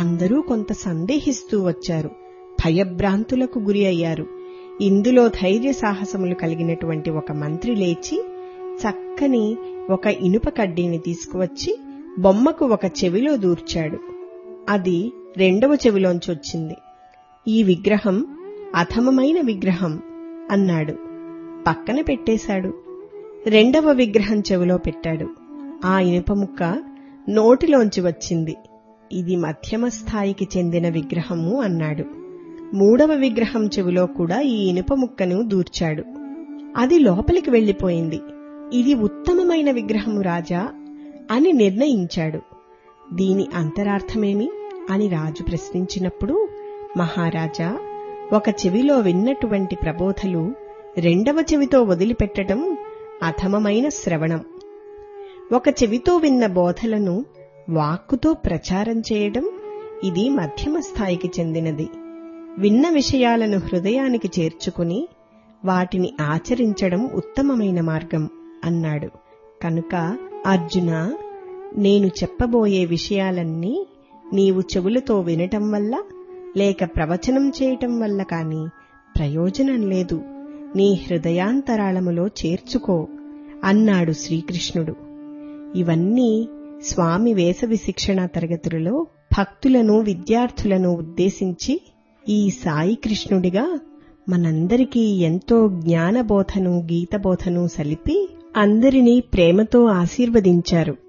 అందరూ కొంత సందేహిస్తూ వచ్చారు భయభ్రాంతులకు గురి అయ్యారు ఇందులో ధైర్య సాహసములు కలిగినటువంటి ఒక మంత్రి లేచి చక్కని ఒక ఇనుప కడ్డీని తీసుకువచ్చి బొమ్మకు ఒక చెవిలో దూర్చాడు అది రెండవ చెవిలోంచి వచ్చింది ఈ విగ్రహం అధమమైన విగ్రహం అన్నాడు పక్కన పెట్టేశాడు రెండవ విగ్రహం చెవిలో పెట్టాడు ఆ ఇనుప ముక్క నోటిలోంచి వచ్చింది ఇది మధ్యమ స్థాయికి చెందిన విగ్రహము అన్నాడు మూడవ విగ్రహం చెవిలో కూడా ఈ ఇనుప ముక్కను దూర్చాడు అది లోపలికి వెళ్లిపోయింది ఇది ఉత్తమమైన విగ్రహము రాజా అని నిర్ణయించాడు దీని అంతరార్థమేమి అని రాజు ప్రశ్నించినప్పుడు మహారాజా ఒక చెవిలో విన్నటువంటి ప్రబోధలు రెండవ చెవితో వదిలిపెట్టడం అధమమైన శ్రవణం ఒక చెవితో విన్న బోధలను వాక్కుతో ప్రచారం చేయడం ఇది మధ్యమ స్థాయికి చెందినది విన్న విషయాలను హృదయానికి చేర్చుకుని వాటిని ఆచరించడం ఉత్తమమైన మార్గం అన్నాడు కనుక అర్జున నేను చెప్పబోయే విషయాలన్నీ నీవు చెవులతో వినటం వల్ల లేక ప్రవచనం చేయటం వల్ల కాని ప్రయోజనం లేదు నీ హృదయాంతరాళములో చేర్చుకో అన్నాడు శ్రీకృష్ణుడు ఇవన్నీ స్వామి వేసవి శిక్షణ తరగతులలో భక్తులను విద్యార్థులను ఉద్దేశించి ఈ సాయి కృష్ణుడిగా మనందరికీ ఎంతో జ్ఞానబోధను గీతబోధను సలిపి అందరినీ ప్రేమతో ఆశీర్వదించారు